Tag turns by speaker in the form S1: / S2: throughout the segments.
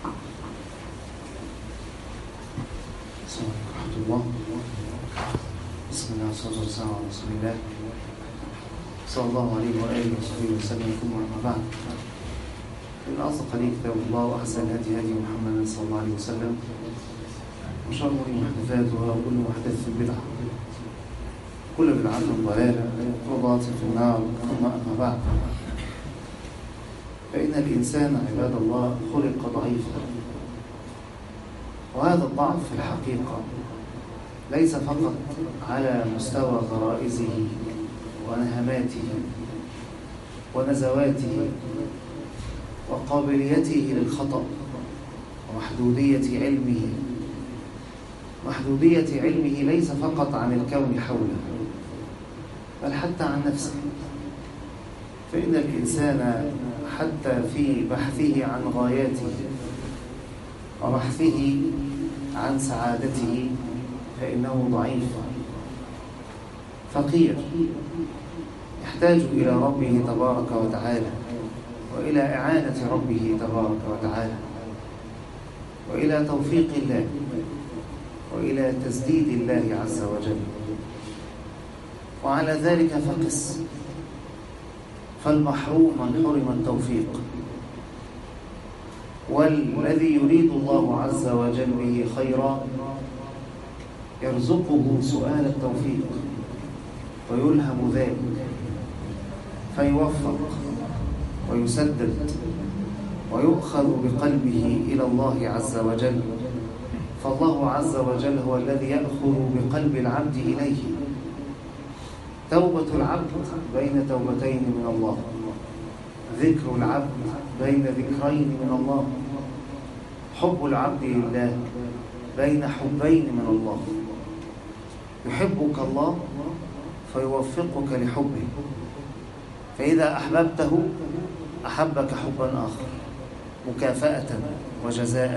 S1: السلام عليكم ورحمة الله بسم الله والصلاة والسلام على رسول الله صلى الله عليه وآله وصحبه وسلم ثم أما بعد إن أصدق لي كتاب الله وأحسن الهدي هدي محمد صلى الله عليه وسلم وشر الأمور محدثاتها وكل محدثة بدعة كل بدعة ضلالة وضلالة في النار ثم أما بعد فإن الإنسان عباد الله خلق ضعيفا وهذا الضعف في الحقيقة ليس فقط على مستوى غرائزه ونهماته ونزواته وقابليته للخطأ ومحدودية علمه محدودية علمه ليس فقط عن الكون حوله بل حتى عن نفسه فإن الإنسان حتى في بحثه عن غاياته وبحثه عن سعادته فإنه ضعيف فقير يحتاج إلى ربه تبارك وتعالى وإلى إعانة ربه تبارك وتعالى وإلى توفيق الله وإلى تسديد الله عز وجل وعلى ذلك فقس فالمحروم من حرم التوفيق والذي يريد الله عز وجل به خيرا يرزقه سؤال التوفيق ويلهم ذلك فيوفق ويسدد ويؤخذ بقلبه إلى الله عز وجل فالله عز وجل هو الذي يأخذ بقلب العبد إليه توبة العبد بين توبتين من الله ذكر العبد بين ذكرين من الله حب العبد لله بين حبين من الله يحبك الله فيوفقك لحبه فإذا أحببته أحبك حبا آخر مكافأة وجزاء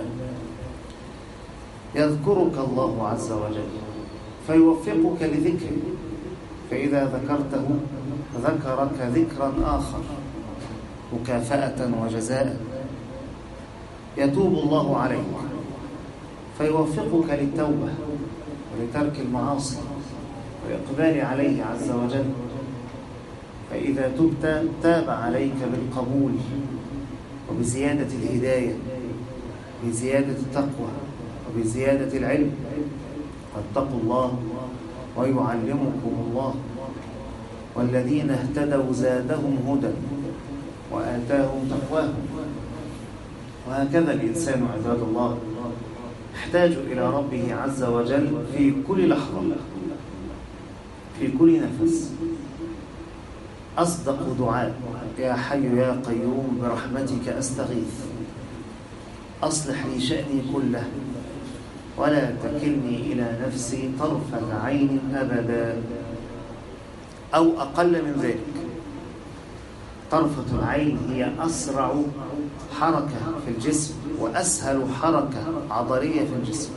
S1: يذكرك الله عز وجل فيوفقك لذكره فإذا ذكرته ذكرك ذكرا آخر مكافأة وجزاء يتوب الله عليك فيوفقك للتوبة ولترك المعاصي والإقبال عليه عز وجل فإذا تبت تاب عليك بالقبول وبزيادة الهداية بزيادة التقوى وبزيادة العلم واتقوا الله ويعلمكم الله والذين اهتدوا زادهم هدى وآتاهم تقواهم وهكذا الإنسان عباد الله يحتاج إلى ربه عز وجل في كل لحظة في كل نفس أصدق دعاء يا حي يا قيوم برحمتك أستغيث أصلح لي شأني كله ولا تكلني إلى نفسي طرفة عين أبدا أو أقل من ذلك طرفة العين هي أسرع حركة في الجسم وأسهل حركة عضلية في الجسم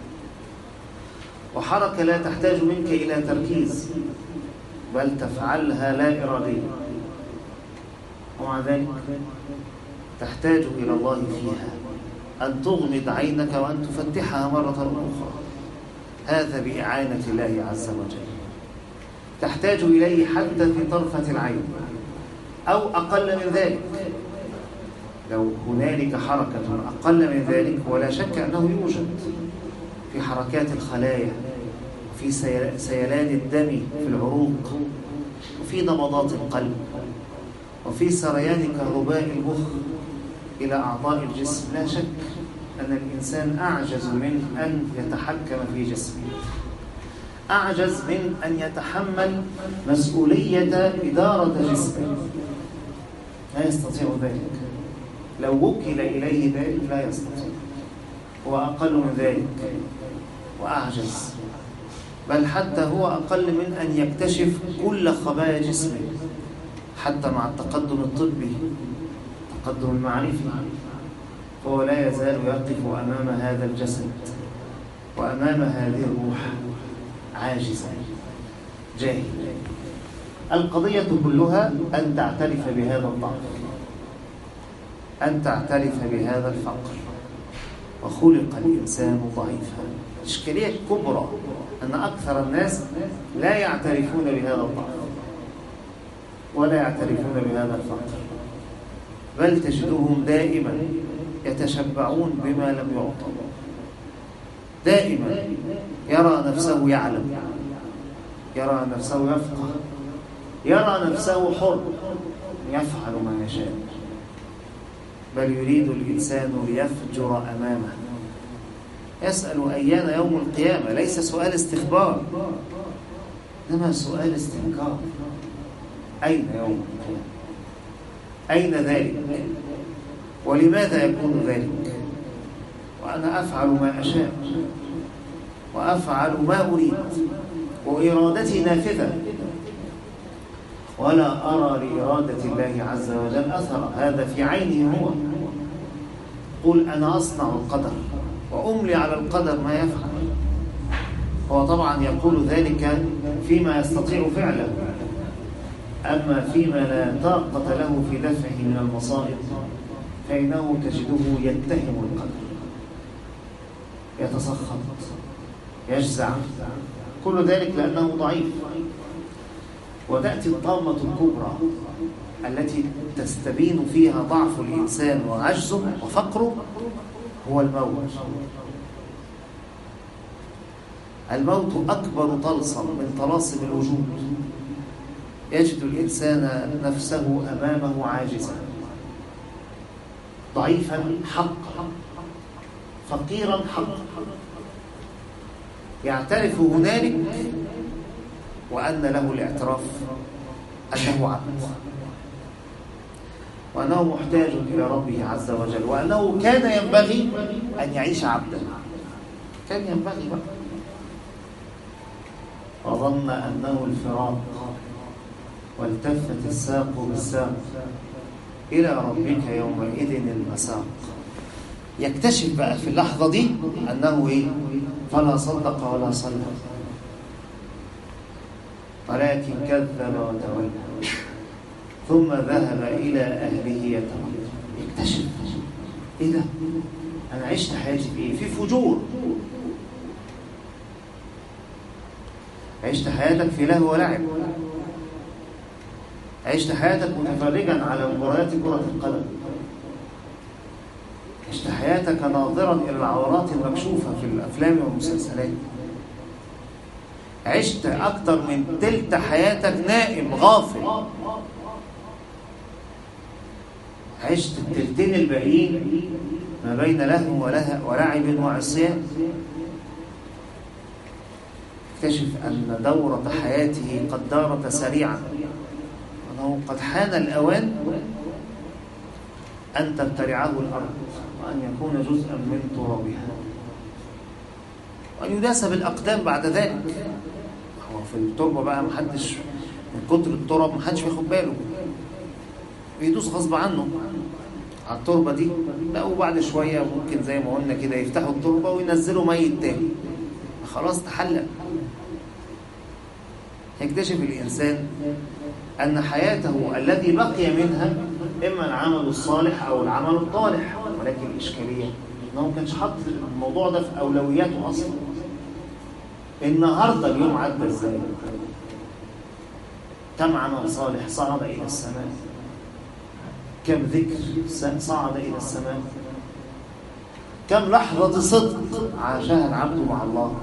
S1: وحركة لا تحتاج منك إلى تركيز بل تفعلها لا إراديا ومع ذلك تحتاج إلى الله فيها أن تغمض عينك وأن تفتحها مرة أخرى هذا بإعانة الله عز وجل تحتاج إليه حتى في طرفة العين أو أقل من ذلك لو هنالك حركة أقل من ذلك ولا شك أنه يوجد في حركات الخلايا وفي سيلان الدم في العروق وفي نبضات القلب وفي سريان كهرباء المخ إلى أعضاء الجسم لا شك أن الإنسان أعجز من أن يتحكم في جسمه أعجز من أن يتحمل مسؤولية إدارة جسمه لا يستطيع ذلك لو وكل إليه ذلك لا يستطيع هو أقل من ذلك وأعجز بل حتى هو أقل من أن يكتشف كل خبايا جسمه حتى مع التقدم الطبي التقدم المعرفي فهو لا يزال يقف أمام هذا الجسد وأمام هذه الروح عاجزا جاهلا القضية كلها أن تعترف بهذا الضعف أن تعترف بهذا الفقر وخلق الإنسان ضعيفا الإشكالية الكبرى أن أكثر الناس لا يعترفون بهذا الضعف ولا يعترفون بهذا الفقر بل تجدهم دائما يتشبعون بما لم يعطوا دائما يرى نفسه يعلم يرى نفسه يفقه يرى نفسه حر يفعل ما يشاء بل يريد الإنسان ليفجر أمامه يسأل أيان يوم القيامة ليس سؤال استخبار إنما سؤال استنكار أين يوم القيامة أين ذلك ولماذا يكون ذلك وأنا أفعل ما أشاء وأفعل ما أريد وإرادتي نافذة ولا أرى لإرادة الله عز وجل أثر هذا في عينه هو قل أنا أصنع القدر وأملي على القدر ما يفعل هو طبعا يقول ذلك فيما يستطيع فعله أما فيما لا طاقة له في دفعه من المصائب فإنه تجده يتهم القدر يتسخط يجزع كل ذلك لأنه ضعيف وتأتي الطامة الكبرى التي تستبين فيها ضعف الإنسان وعجزه وفقره هو الموت الموت أكبر طلسم من طلاسم الوجود يجد الإنسان نفسه أمامه عاجزا ضعيفا حقا فقيرا حقا يعترف هنالك وأن له الاعتراف أنه عبد وأنه محتاج إلى ربه عز وجل وأنه كان ينبغي أن يعيش عبدا كان ينبغي بقى وظن أنه الفراق والتفت الساق بالساق إلى ربك يومئذ المساق يكتشف بقى في اللحظة دي أنه إيه؟ فلا صدق ولا صلى ولكن كذب وتولى ثم ذهب إلى أهله يتمطى يكتشف إيه ده؟ أنا عشت حياتي في إيه؟ في فجور عشت حياتك في لهو ولعب عشت حياتك متفرجا على مباريات كرة القدم عشت حياتك ناظرا إلى العورات المكشوفة في الأفلام والمسلسلات عشت أكثر من تلت حياتك نائم غافل عشت التلتين الباقيين ما بين لهو ولعب وعصيان اكتشف أن دورة حياته قد دارت سريعا أنه قد حان الأوان أن تبتلعه الأرض وأن يكون جزءا من ترابها وأن يداس بالأقدام بعد ذلك هو في التربة بقى محدش من كتر التراب محدش بياخد باله بيدوس غصب عنه على التربة دي لا وبعد شوية ممكن زي ما قلنا كده يفتحوا التربة وينزلوا ميت تاني خلاص تحلل يكتشف الإنسان أن حياته الذي بقي منها إما العمل الصالح أو العمل الطالح ولكن الإشكالية أنه ما كانش حاطط الموضوع ده في أولوياته أصلا النهاردة اليوم عدى إزاي كم عمل صالح صعد إلى السماء كم ذكر صعد إلى السماء كم لحظة صدق عاشها العبد مع الله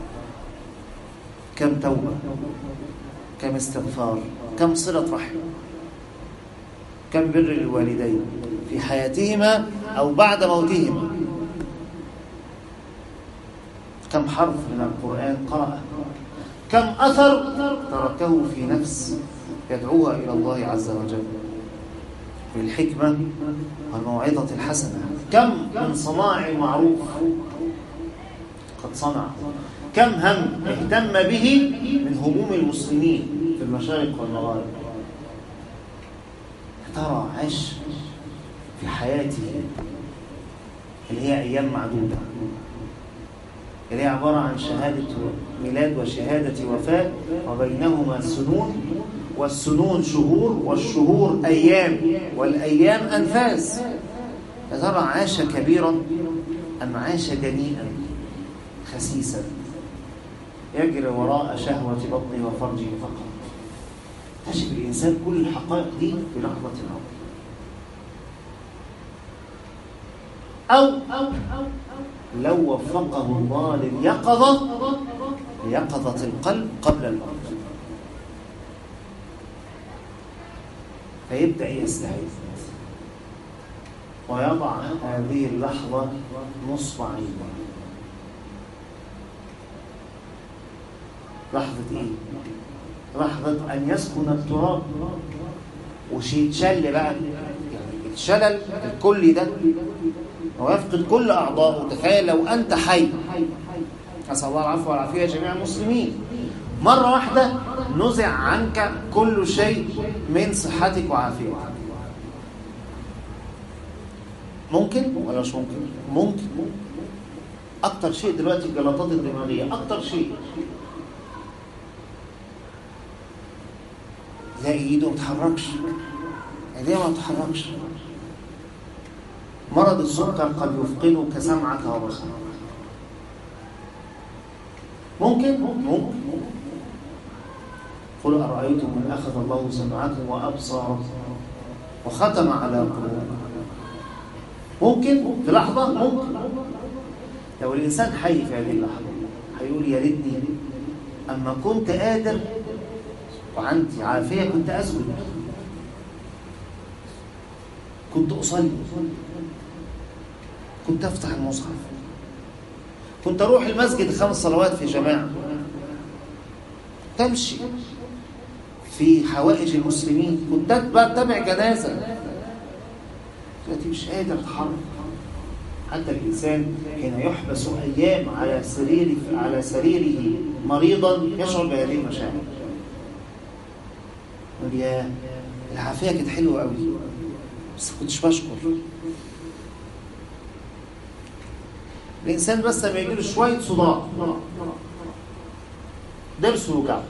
S1: كم توبة كم استغفار كم صلة رحم كم بر للوالدين في حياتهما أو بعد موتهما كم حرف من القرآن قرأ كم أثر تركه في نفس يدعوها إلى الله عز وجل بالحكمة والموعظة الحسنة كم من صناع المعروف قد صنع كم هم اهتم به من هموم المسلمين في المشارق والمغارب ترى عاش في حياته اللي هي أيام معدودة اللي هي عبارة عن شهادة ميلاد وشهادة وفاة وبينهما سنون والسنون شهور والشهور أيام والأيام أنفاس يا ترى عاش كبيرا أم عاش دنيئا خسيسا يجري وراء شهوة بطنه وفرجه فقط اكتشف الإنسان كل الحقائق دي في لحظة أو أو لو وفقه الله لليقظة ليقظة القلب قبل الموت فيبدأ يستعيد ويضع هذه اللحظة نصف عينه لحظة إيه؟ لحظة أن يسكن التراب ويتشل بقى يعني الشلل الكلي ده ويفقد كل أعضائه تخيل لو أنت حي أسأل الله العفو والعافية جميع المسلمين مرة واحدة نزع عنك كل شيء من صحتك وعافيتك ممكن ولا مش ممكن ممكن اكتر شيء دلوقتي الجلطات الدماغيه اكتر شيء تلاقي ايده ما تتحركش ايديه ما تتحركش مرض السكر قد يفقدك سمعك وبصرك ممكن ممكن قل أرأيتم من أخذ الله سمعكم وأبصاركم وختم على قلوبكم ممكن في لحظة ممكن لو الإنسان حي في هذه اللحظة هيقول يا ريتني أما كنت قادر وعندي عافية كنت أسجد كنت أصلي كنت أفتح المصحف كنت أروح المسجد خمس صلوات في جماعة تمشي في حوائج المسلمين كنت أتبع جنازة دلوقتي مش قادر أتحرك حتى الإنسان حين يحبس أيام على سريره على سريره مريضا يشعر بهذه المشاعر يقول يا العافية كانت حلوة قوي بس كنتش بشكر الإنسان بس لما يجيله شوية صداع ضرسه يوجعه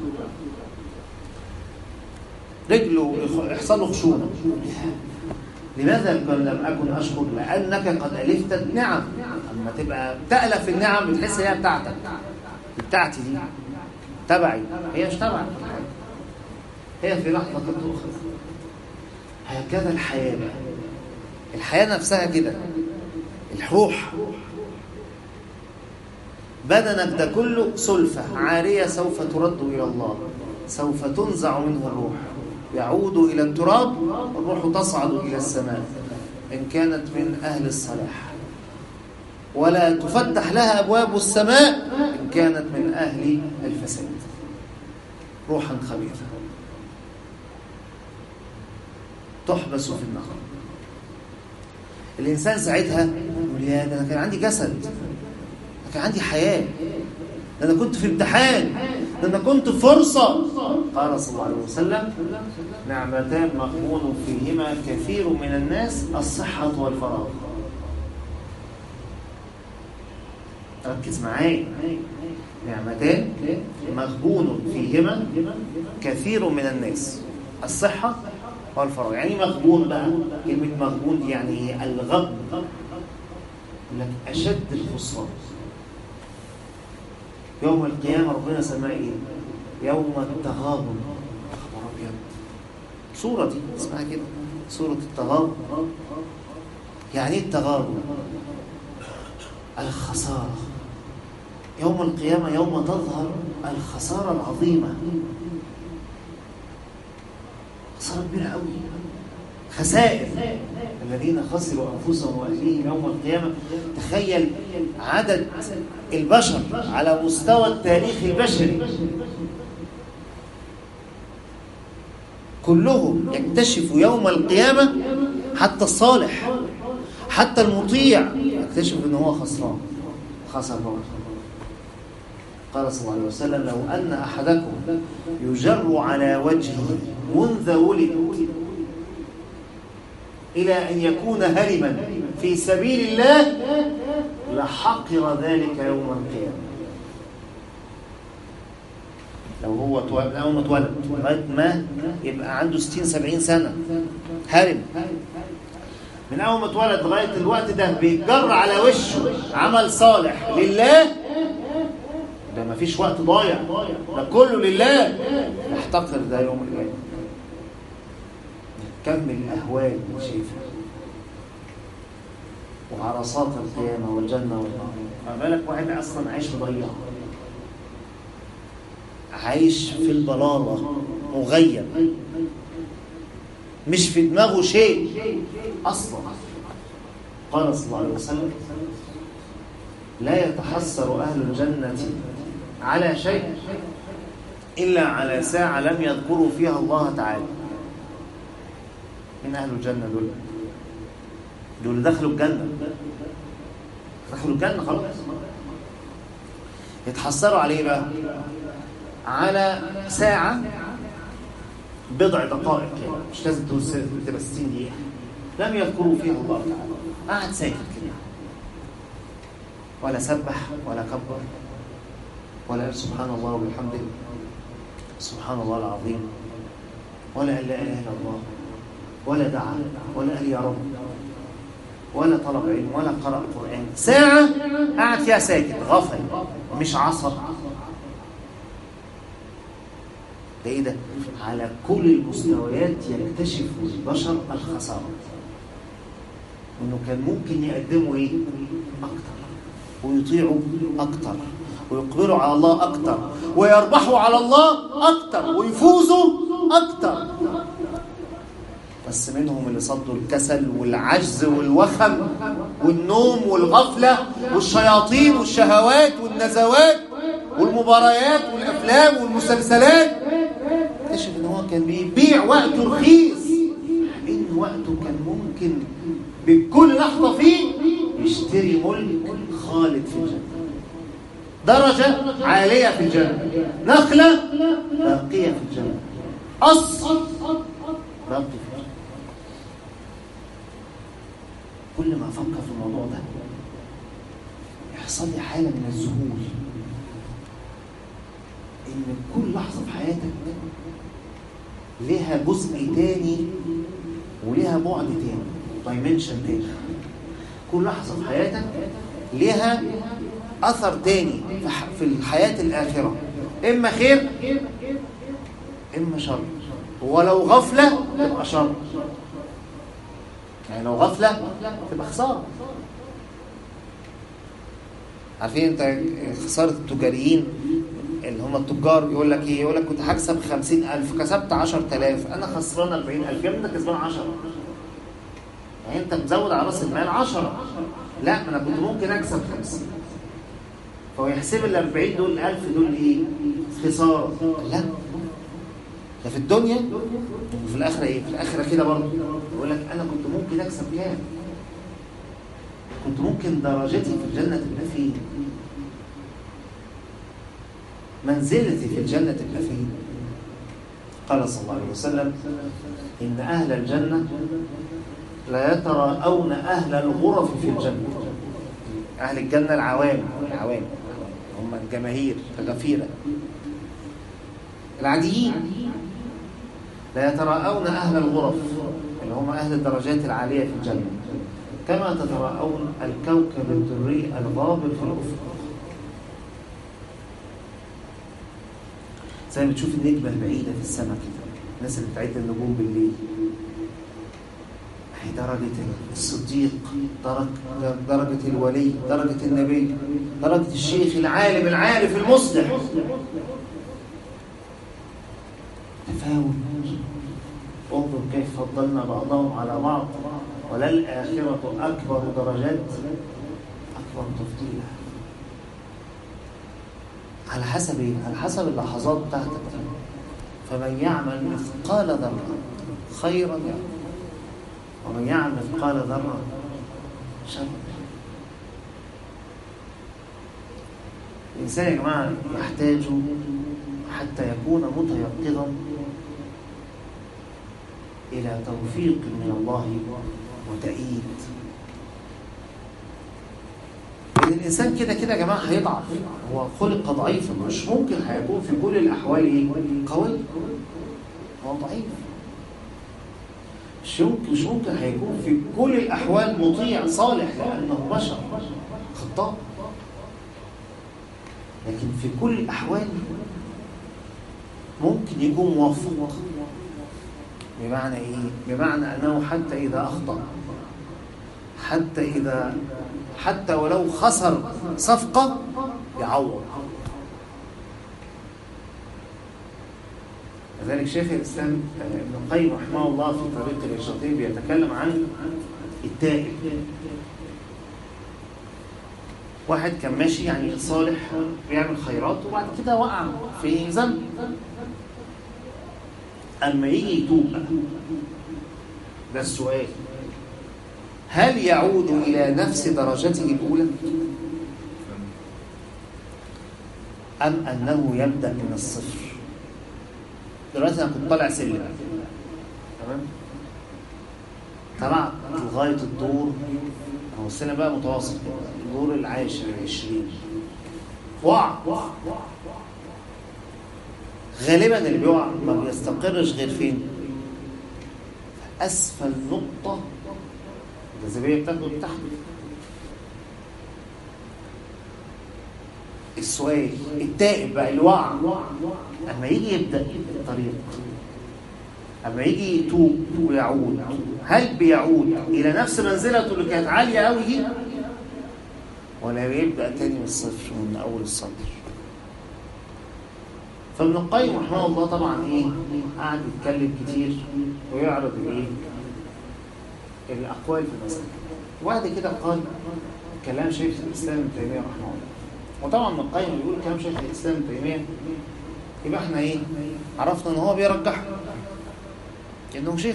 S1: رجله يحصل له خشونة لماذا لم أكن أشكر لأنك قد ألفت النعم أما تبقى تألف النعم بتحس هي بتاعتك بتاعتي دي تبعي هي مش تبعي هي في لحظة قد تؤخذ هكذا الحياة بقى الحياة نفسها كده الروح بدنك ده كله سلفة عارية سوف ترد إلى الله سوف تنزع منه الروح يعود إلى التراب الروح تصعد إلى السماء إن كانت من أهل الصلاح ولا تفتح لها أبواب السماء إن كانت من أهل الفساد روحا خبيثة تحبس في النار الإنسان ساعتها يقول يا ده أنا كان عندي جسد ده كان عندي حياة ده أنا كنت في امتحان ده أنا كنت في فرصة قال صلى الله عليه وسلم نعمتان مغبون فيهما كثير من الناس الصحة والفراغ ركز معايا نعمتان مغبون فيهما كثير من الناس الصحة والفراغ يعني مغبون بقى كلمة مغبون دي يعني الغب لك أشد الخسران يوم القيامة ربنا سماه إيه؟ يوم التغابن خبر أبيض صورة دي اسمها كده صورة التغابن يعني ايه التغابن؟ الخسارة يوم القيامة يوم تظهر الخسارة العظيمة خسارة كبيرة قوي خسائر الذين خسروا أنفسهم وأهليهم يوم القيامة تخيل عدد البشر على مستوى التاريخ البشري كلهم يكتشف يوم القيامة حتى الصالح حتى المطيع يكتشف ان هو خسران خسر قال صلى الله عليه وسلم لو أن أحدكم يجر على وجهه منذ ولد إلى أن يكون هرما في سبيل الله لحقر ذلك يوم القيامة لو هو أول ما اتولد لغاية ما يبقى عنده 60 70 سنة هرم من اول ما اتولد لغايه الوقت ده بيتجر على وشه عمل صالح لله ده مفيش وقت ضايع ده كله لله يحتقر ده يوم القيامه كم الاهوال اللي شايفها وعرصات القيامه والجنه والنار ما بالك واحد اصلا عايش مضيع عايش في البلاله مغيب مش في دماغه شيء اصلا قال صلى الله عليه وسلم لا يتحسر اهل الجنه على شيء الا على ساعه لم يذكروا فيها الله تعالى من اهل الجنه دول دول دخلوا الجنه دخلوا الجنه خلاص يتحسروا عليه بقى على ساعة بضع دقائق يعني مش لازم تبقى 60 دقيقة لم يذكروا فيها الله تعالى قعد ساكت كده ولا سبح ولا كبر ولا قال سبحان الله وبحمده سبحان الله العظيم ولا قال لا اله الا الله ولا دعا ولا قال يا رب ولا طلب علم ولا قرأ قرآن ساعة قعد فيها ساكت غفل مش عصر ده ايه ده على كل المستويات يكتشف البشر الخسارة انه كان ممكن يقدموا ايه اكتر ويطيعوا اكتر ويقبلوا على الله اكتر ويربحوا على الله اكتر ويفوزوا اكتر بس منهم اللي صدوا الكسل والعجز والوخم والنوم والغفلة والشياطين والشهوات والنزوات والمباريات والأفلام والمسلسلات اكتشف ان هو كان بيبيع وقته رخيص ان وقته كان ممكن بكل لحظة فيه يشتري ملك خالد في الجنة درجة عالية في الجنة نخلة باقية في الجنة أصل باقي في الجنة كل ما أفكر في الموضوع ده يحصل لي حالة من الذهول إن كل لحظة في حياتك لها جزء تاني ولها بعد تاني دايمنشن تاني كل لحظة في حياتك لها أثر تاني في الحياة الآخرة إما خير إما شر ولو غفلة تبقى شر يعني لو غفلة تبقى خسارة عارفين انت خسارة التجاريين اللي هم التجار يقول لك ايه يقول لك كنت هكسب 50000 كسبت 10000 انا خسران 40000 يا ابني انت كسبان 10 يعني انت مزود على راس المال 10 لا انا كنت ممكن اكسب 50 فهو يحسب ال 40 دول 1000 دول ايه خساره لا ده في الدنيا وفي الاخره ايه في الاخره كده برضه يقول لك انا كنت ممكن اكسب كام كنت ممكن درجتي في الجنه تبقى فين منزلتي في الجنه تبقى فين قال صلى الله عليه وسلم ان اهل الجنه لا يتراءون اهل الغرف في الجنه اهل الجنه العوام العوام هم الجماهير الغفيره العاديين لا يتراءون أهل الغرف اللي هم أهل الدرجات العالية في الجنة كما تتراءون الكوكب الدري الغابر في الأفق زي ما تشوف النجمة البعيدة في السماء كده الناس اللي بتعد النجوم بالليل هي درجة الصديق درجة, درجة الولي درجة النبي درجة الشيخ العالم العارف المصلح تفاوت انظر كيف فضلنا بعضهم على بعض وللآخرة أكبر درجات أكبر تفضيلا على حسب ايه؟ على حسب اللحظات بتاعتك فمن يعمل مثقال ذرة خيرا يعمل ومن يعمل مثقال ذرة شرا الإنسان يا جماعة يحتاج حتى يكون متيقظا إلى توفيق من الله وتأييد لأن الإنسان كده كده يا جماعة هيضعف هو خلق ضعيفا مش ممكن هيكون في كل الأحوال قوي هو ضعيف مش ممكن مش ممكن هيكون في كل الأحوال مطيع صالح لأنه بشر خطاء لكن في كل الأحوال ممكن يكون موفق بمعنى إيه؟ بمعنى أنه حتى إذا أخطأ حتى إذا حتى ولو خسر صفقة يعوض لذلك شيخ الإسلام ابن القيم رحمه الله في طريق الإرشادين بيتكلم عن التائب واحد كان ماشي يعني صالح بيعمل خيرات وبعد كده وقع في ذنب أما يجي يتوب ده السؤال هل يعود إلى نفس درجته الأولى أم أنه يبدأ من الصفر دلوقتي أنا كنت طالع سلم تمام طلعت لغاية الدور هو السلم بقى متواصل الدور العاشر العشرين وقع غالبا اللي بيقع ما بيستقرش غير فين أسفل نقطة الجاذبية بتاخده لتحت السؤال التائب بقى اللي وقع اما يجي يبدا الطريق اما يجي يتوب ويعود هل بيعود الى نفس منزلته اللي كانت عاليه قوي دي ولا بيبدا تاني من الصفر من اول السطر فابن القيم رحمه الله طبعا ايه قعد يتكلم كتير ويعرض الايه الاقوال في المساله وبعد كده قال كلام شيخ الاسلام ابن تيميه رحمه الله وطبعا ابن القيم بيقول كلام شيخ الاسلام ابن تيميه يبقى احنا ايه عرفنا ان هو بيرجحه لانه شيخ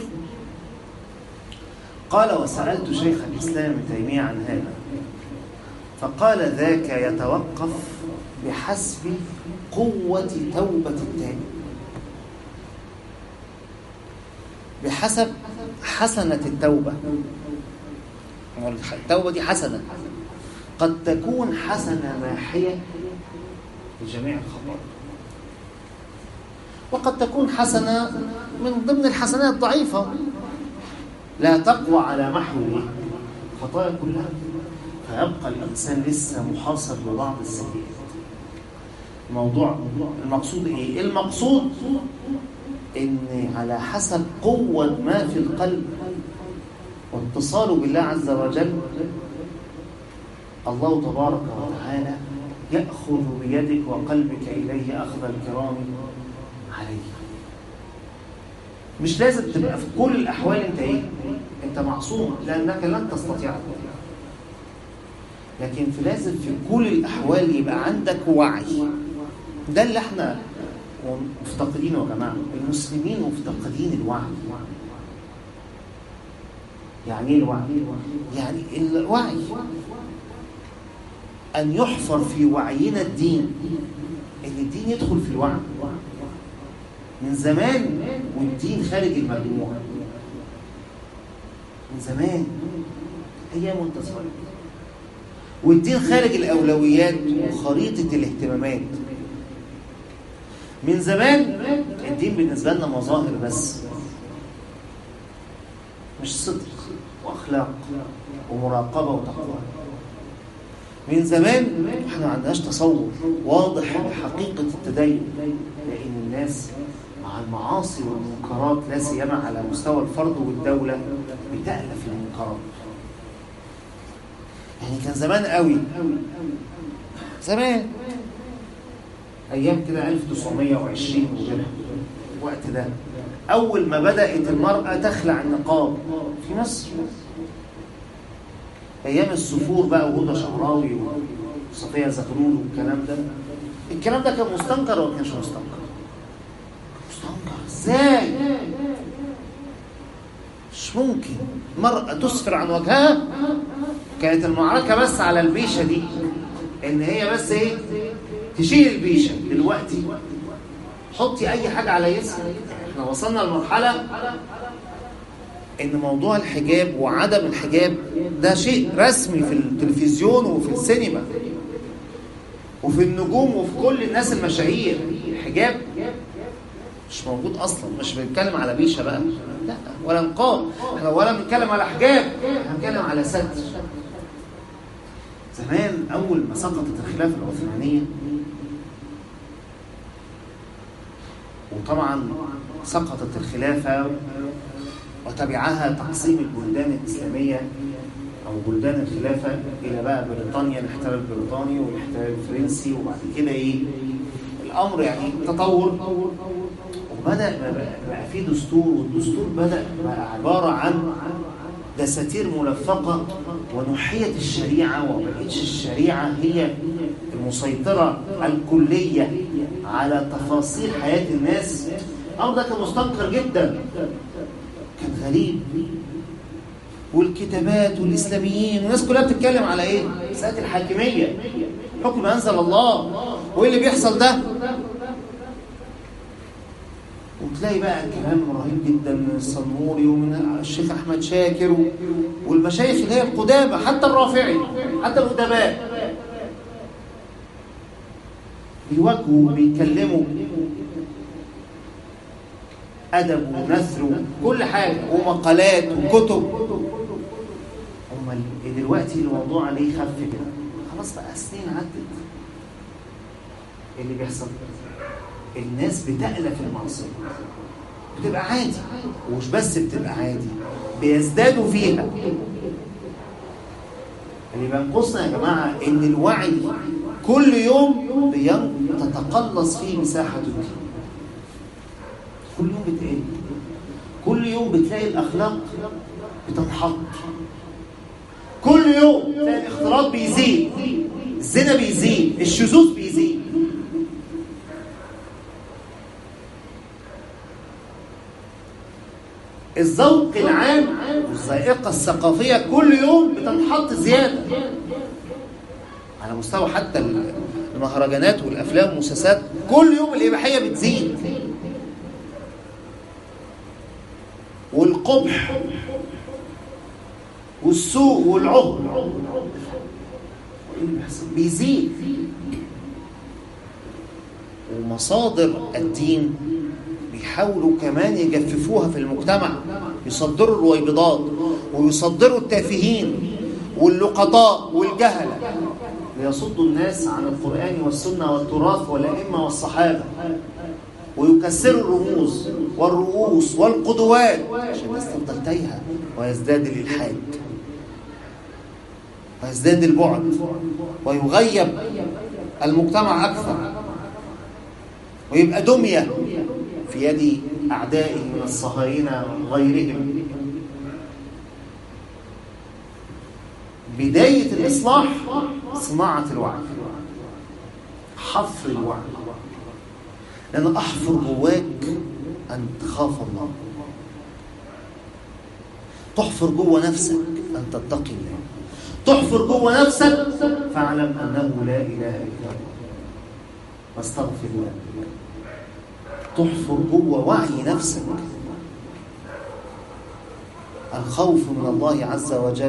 S1: قال وسالت شيخ الاسلام ابن تيميه عن هذا فقال ذاك يتوقف بحسب قوة توبة التائب بحسب حسنة التوبة التوبة دي حسنة قد تكون حسنة ماحية لجميع الخطايا وقد تكون حسنة من ضمن الحسنات الضعيفة لا تقوى على محو الخطايا كلها فيبقى الإنسان لسه محاصر ببعض السيئات الموضوع المقصود إيه؟ المقصود إن على حسب قوة ما في القلب واتصاله بالله عز وجل الله تبارك وتعالى يأخذ بيدك وقلبك إليه أخذ الكرام عليه مش لازم تبقى في كل الأحوال أنت إيه؟ أنت معصوم لأنك لن تستطيع لكن في لازم في كل الأحوال يبقى عندك وعي ده اللي احنا مفتقدينه يا جماعة المسلمين مفتقدين الوعي يعني ايه الوعي؟ يعني الوعي أن يحفر في وعينا الدين إن الدين يدخل في الوعي من زمان والدين خارج المجموعة من زمان أيام وأنت صغير والدين خارج الأولويات وخريطة الاهتمامات من زمان الدين بالنسبة لنا مظاهر بس مش صدق وأخلاق ومراقبة وتقوى من زمان احنا ما عندناش تصور واضح لحقيقة التدين لأن الناس مع المعاصي والمنكرات لا سيما على مستوى الفرد والدولة بتألف المنكرات يعني كان زمان قوي زمان أيام كده 1920 وغيرها الوقت ده أول ما بدأت المرأة تخلع النقاب في مصر ايام السفور بقى وهدى شعراوي وصفيه زغلول والكلام ده الكلام ده كان مستنكر ولا ما كانش مستنكر مستنكر ازاي مش ممكن مرأة تسفر عن وجهها كانت المعركة بس على البيشة دي ان هي بس ايه تشيل البيشة دلوقتي حطي اي حاجة على جسمك احنا وصلنا لمرحلة ان موضوع الحجاب وعدم الحجاب ده شيء رسمي في التلفزيون وفي السينما وفي النجوم وفي كل الناس المشاهير الحجاب مش موجود اصلا مش بنتكلم على بيشه بقى لا ولا نقاب احنا ولا بنتكلم على حجاب احنا بنتكلم على ستر زمان اول ما سقطت الخلافه العثمانيه وطبعا سقطت الخلافه وتبعها تقسيم البلدان الاسلاميه او بلدان الخلافه الى بقى بريطانيا الاحتلال البريطاني والاحتلال الفرنسي وبعد كده ايه الامر يعني تطور وبدا بقى في دستور والدستور بدا بقى عباره عن دساتير ملفقه ونحيه الشريعه وما بقتش الشريعه هي المسيطره الكليه على تفاصيل حياه الناس الامر ده كان مستنكر جدا كان غريب والكتابات والاسلاميين والناس كلها بتتكلم على ايه؟ مساله الحاكميه حكم ما انزل الله وايه اللي بيحصل ده؟ وتلاقي بقى كلام رهيب جدا من الصنموري ومن الشيخ احمد شاكر والمشايخ اللي هي القدامى حتى الرافعي حتى الادباء بيواجهوا وبيتكلموا ادب ونثر وكل حاجه ومقالات وكتب امال دلوقتي الموضوع عليه خف كده خلاص بقى سنين عدت ايه اللي بيحصل الناس بتألف المعصيه بتبقى عادي ومش بس بتبقى عادي بيزدادوا فيها اللي بينقصنا يا جماعه ان الوعي كل يوم تتقلص فيه مساحه الدين كل يوم بتقل كل يوم بتلاقي الاخلاق بتنحط كل يوم تلاقي الاختلاط بيزيد الزنا بيزيد الشذوذ بيزيد الذوق العام والذائقه الثقافيه كل يوم بتنحط زياده على مستوى حتى المهرجانات والافلام والمسلسلات كل يوم الاباحيه بتزيد والقبح والسوء والعهر بيزيد ومصادر الدين بيحاولوا كمان يجففوها في المجتمع يصدروا الرويبضات ويصدروا التافهين واللقطاء والجهلة ليصدوا الناس عن القرآن والسنة والتراث والأئمة والصحابة ويكسروا الرموز والرؤوس والقدوات عشان الناس تفضل تايهه ويزداد الالحاد ويزداد البعد ويغيب المجتمع اكثر ويبقى دميه في يد اعدائه من الصهاينه وغيرهم بدايه الاصلاح صناعه الوعي حفر الوعي لأن أحفر جواك أن تخاف الله تحفر جوه نفسك أن تتقي الله تحفر جوه نفسك فاعلم أنه لا إله إلا الله واستغفر الله تحفر جوه وعي نفسك الخوف من الله عز وجل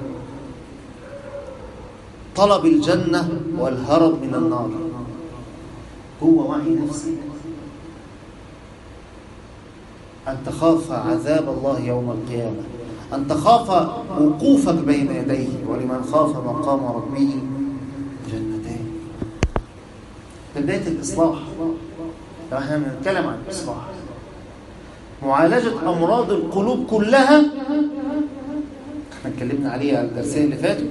S1: طلب الجنة والهرب من النار جوه وعي نفسك أن تخاف عذاب الله يوم القيامة أن تخاف وقوفك بين يديه ولمن خاف مقام ربه جنتين بداية الإصلاح لو احنا بنتكلم عن الإصلاح معالجة أمراض القلوب كلها احنا اتكلمنا عليها الدرسين اللي فاتوا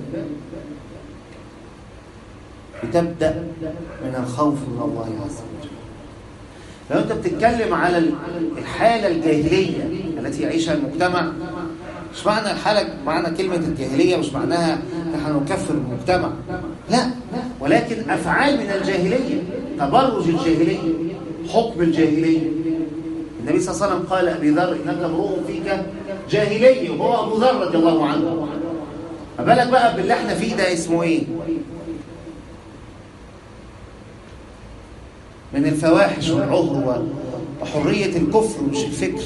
S1: بتبدأ من الخوف من الله عز وجل لو انت بتتكلم على الحالة الجاهلية التي يعيشها المجتمع مش معنى الحالة معنى كلمة الجاهلية مش معناها نحن نكفر المجتمع لا ولكن أفعال من الجاهلية تبرج الجاهلية حكم الجاهلية النبي صلى الله عليه وسلم قال أبي ذر إنك امرؤ فيك جاهلية وهو أبو ذر رضي الله عنه ما بالك بقى باللي احنا فيه ده اسمه ايه من الفواحش والعهر وحرية الكفر مش الفكر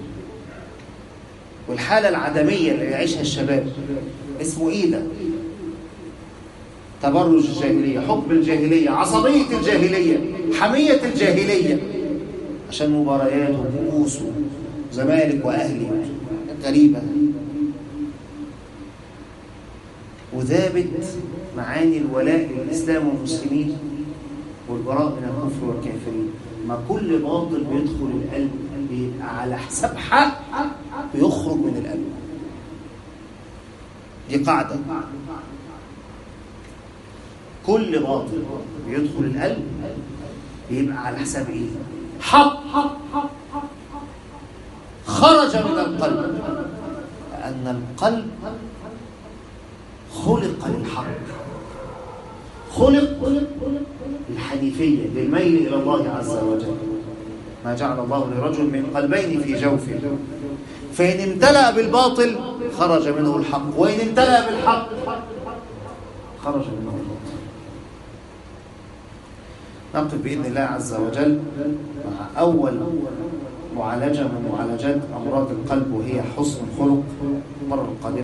S1: والحالة العدمية اللي يعيشها الشباب اسمه ايه ده تبرج الجاهلية حب الجاهلية عصبية الجاهلية حمية الجاهلية عشان مباريات وكؤوس زمالك وأهلي غريبة وذابت معاني الولاء للإسلام والمسلمين والبراء من الكفر والكافرين ما كل باطل بيدخل القلب بيبقى على حساب حق بيخرج من القلب دي قاعدة كل باطل بيدخل القلب بيبقى على حساب ايه حق خرج من القلب لأن القلب خلق للحق خلق للحنيفية للميل إلى الله عز وجل ما جعل الله لرجل من قلبين في جوفه فإن امتلأ بالباطل خرج منه الحق وإن امتلأ بالحق خرج منه الباطل نقف بإذن الله عز وجل مع أول معالجة من معالجات أمراض القلب وهي حسن الخلق المرة القادمة